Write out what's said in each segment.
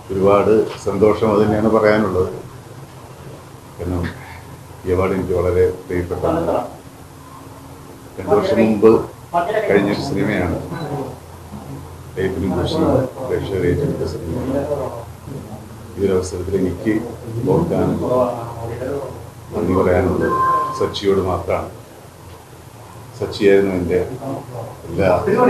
ഒരുപാട് സന്തോഷം അത് തന്നെയാണ് പറയാനുള്ളത് കാരണം ഈ അവാർഡ് എനിക്ക് വളരെ പ്രിയപ്പെട്ടതാണ് രണ്ടു വർഷം മുമ്പ് കഴിഞ്ഞൊരു സിനിമയാണ് ലൈഫിനും കുറിച്ചും പ്രേക്ഷകരെ ഏറ്റെടുത്ത സിനിമയാണ് ഈ ഒരു അവസരത്തിൽ എനിക്ക് ഓർക്കാനും നന്ദി പറയാനുള്ളത് സച്ചിയോട് മാത്രമാണ് സച്ചിയായിരുന്നു എൻ്റെ എല്ലാ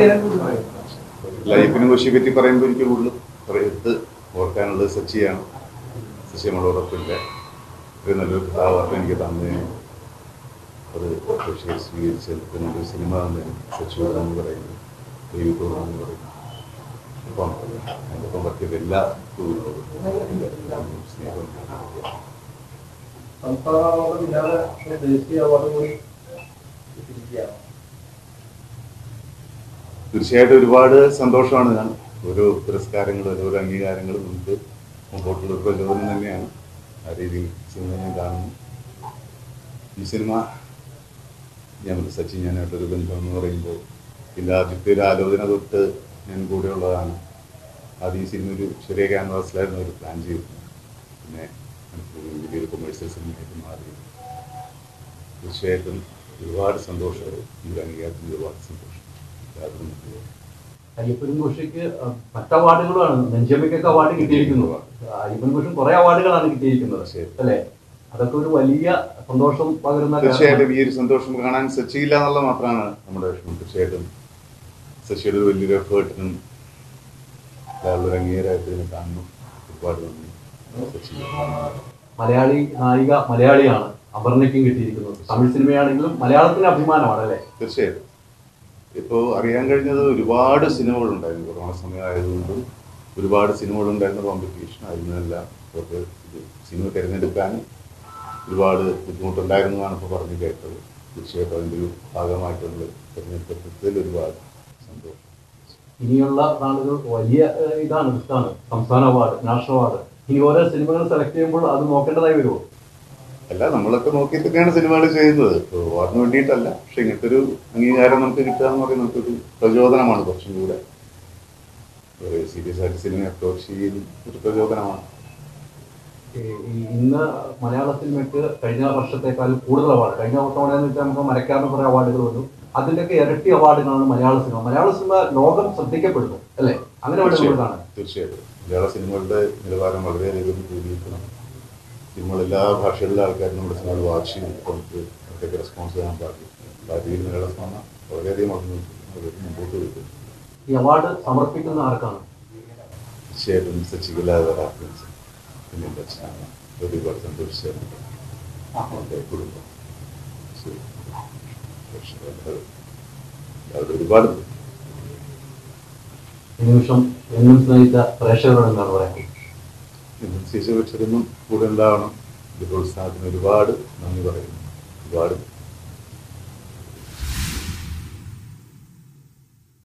ലൈഫിനെ കുറിച്ച് പറ്റി പറയുമ്പോൾ എനിക്ക് കൂടുതൽ എടുത്ത് ഓർക്കാനുള്ളത് സച്ചിയാണ് സച്ചി നമ്മളോടൊപ്പമില്ല ഒരു നല്ലൊരു കഥാപാത്രം എനിക്ക് തന്നതിന് അത് പക്ഷേ സ്വീകരിച്ച് നല്ലൊരു സിനിമ തന്നതിന് സച്ചിയോട് നന്ദി പറയുന്നു ദൈവത്തോട് നന്ദി പറയുന്നു അപ്പം എൻ്റെ ഒപ്പം പറ്റിയത് എല്ലാ എൻ്റെ സ്നേഹവും സംസ്ഥാന അവാർഡ് ഇല്ലാതെ ദേശീയ അവാർഡ് കൂടി കിട്ടിയിരിക്കുകയാണ് തീർച്ചയായിട്ടും ഒരുപാട് സന്തോഷമാണ് ഞാൻ ഓരോ പുരസ്കാരങ്ങളും ഓരോ അംഗീകാരങ്ങളും നമുക്ക് മുമ്പോട്ടുള്ള ഒരു പ്രചോദനം തന്നെയാണ് ആ രീതിയിൽ സിനിമ ഞാൻ കാണുന്നു ഈ സിനിമ ഞാൻ സച്ചിൻ ഞാനായിട്ടൊരു ബന്ധം എന്ന് പറയുമ്പോൾ ഇതിൻ്റെ ആദ്യത്തെ ഒരു ആലോചന തൊട്ട് ഞാൻ കൂടെയുള്ളതാണ് ആദ്യം ഈ സിനിമ ഒരു ചെറിയ ക്യാൻവാസിലായിരുന്നു ഒരു പ്ലാൻ ചെയ്തിരുന്നത് പിന്നെ നമുക്ക് ഒരു വലിയൊരു കൊമേഴ്സ്യൽ സിനിമയായിട്ട് മാറി തീർച്ചയായിട്ടും ഒരുപാട് സന്തോഷം ഈ ഒരു അംഗീകാരത്തിന് ഒരുപാട് സന്തോഷം യാതൊരു മറ്റു അയ്യപ്പൻ ഘോഷയ്ക്ക് മറ്റ് അവാർഡുകളാണ് നെഞ്ചമ്മയ്ക്കൊക്കെ അവാർഡ് കിട്ടിയിരിക്കുന്നു അയ്യപ്പൻ ഘോഷം കുറെ അവാർഡുകളാണ് കിട്ടിയിരിക്കുന്നത് ശരി. അല്ലേ അതൊക്കെ ഒരു വലിയ സന്തോഷം പകരുന്ന തീർച്ചയായിട്ടും ഈ ഒരു സന്തോഷം കാണാൻ സച്ചിയില്ല എന്നുള്ളത് മാത്രമാണ് നമ്മുടെ വിഷമം തീർച്ചയായിട്ടും ശശിയുടെ ഒരു വലിയൊരു എഫേർട്ടിനും അയാളുടെ അംഗീകാരമായിട്ട് ഇതിനെ കാണുന്നു ഒരുപാട് നന്ദി സച്ചി മലയാളി നായിക മലയാളിയാണ് അപർണയ്ക്കും കിട്ടിയിരിക്കുന്നത് തമിഴ് സിനിമയാണെങ്കിലും മലയാളത്തിന് അഭിമാനമാണ് അല്ലേ തീർച്ചയായിട്ടും ഇപ്പോൾ അറിയാൻ കഴിഞ്ഞത് ഒരുപാട് സിനിമകളുണ്ടായിരുന്നു കൊറോണ സമയമായതുകൊണ്ടും ഒരുപാട് സിനിമകളുണ്ടായിരുന്ന കോമ്പറ്റീഷൻ അതിനെല്ലാം അവർക്ക് ഇത് സിനിമ തിരഞ്ഞെടുക്കാൻ ഒരുപാട് ബുദ്ധിമുട്ടുണ്ടായിരുന്നതാണ് ഇപ്പോൾ പറഞ്ഞു കേട്ടത് തീർച്ചയായിട്ടും അതിൻ്റെ ഒരു ഭാഗമായിട്ടുള്ള തിരഞ്ഞെടുക്കപ്പെട്ടതിൽ ഒരുപാട് സന്തോഷം ഇനിയുള്ള നാളുകൾ വലിയ ഏഹ്, ഇതാണ് ഇതാണ് സംസ്ഥാന അവാർഡ് നാഷണൽ അവാർഡ് ഇനി ഓരോ സിനിമകൾ സെലക്ട് ചെയ്യുമ്പോൾ അത് നോക്കേണ്ടതായി വരുമോ അല്ല നമ്മളൊക്കെ നോക്കി തന്നെയാണ് സിനിമകൾ ചെയ്യുന്നത് ഇപ്പോൾ അവാർഡിന് വേണ്ടിയിട്ടല്ല പക്ഷെ ഇങ്ങനത്തെ ഒരു അംഗീകാരം നമുക്ക് കിട്ടുക എന്ന് പറയുന്നത് നമുക്കൊരു പ്രചോദനമാണ് കുറച്ചും കൂടെ സീരിയസ് ആയിട്ട് സിനിമ അപ്രോച്ച് ചെയ്യുന്ന ഒരു പ്രചോദനമാണ് ഈ ഈ ഇന്ന് മലയാള സിനിമയ്ക്ക് കഴിഞ്ഞ വർഷത്തേക്കാൾ കൂടുതൽ അവാർഡ് കഴിഞ്ഞ തവണ എന്ന് വെച്ചാൽ നമുക്ക് മരക്കാരന് കുറെ അവാർഡുകൾ വന്നു അതിന്റെയൊക്കെ ഇരട്ടി അവാർഡുകളാണ് മലയാള സിനിമ മലയാള സിനിമ ലോകം ശ്രദ്ധിക്കപ്പെടുന്നു അല്ലേ അങ്ങനെ വേണം നമ്മൾ കാണാൻ തീർച്ചയായിട്ടും മലയാള സിനിമകളുടെ നിലവാരം വളരെയധികം കൂടിയിരിക്കണം സിനിമകൾ എല്ലാ ഭാഷകളിലെ ആൾക്കാരും നമ്മുടെ സിനിമകൾ വാച്ച് ചെയ്ത് നമുക്ക് അവർക്ക് റെസ്പോൺസ് ചെയ്യാൻ പാടില്ല അപ്പോൾ ആ രീതിയിൽ മലയാള സിനിമ വളരെയധികം വളർന്നു വളരെ മുമ്പോട്ട് പോയിട്ടുണ്ട് ഈ അവാർഡ് സമർപ്പിക്കുന്ന ആർക്കാണ് തീർച്ചയായിട്ടും സച്ചികലാതെ പിന്നെ എൻ്റെ അച്ഛനാണ് ഒരുപാട് സന്തോഷിച്ചായിരുന്നു എൻ്റെ കുടുംബം ശരി. രക്ഷകർത്താക്കൾ, എല്ലാവരും ഒരുപാട് ഈ നിമിഷം എന്നും സ്നേഹിച്ച പ്രേക്ഷകരോട് എന്താണ് പറയാൻ ശേഷം കൂടെ ഉണ്ടാവണം ഇത് പ്രോത്സാഹനത്തിന് ഒരുപാട് നന്ദി പറയുന്നു ഒരുപാട്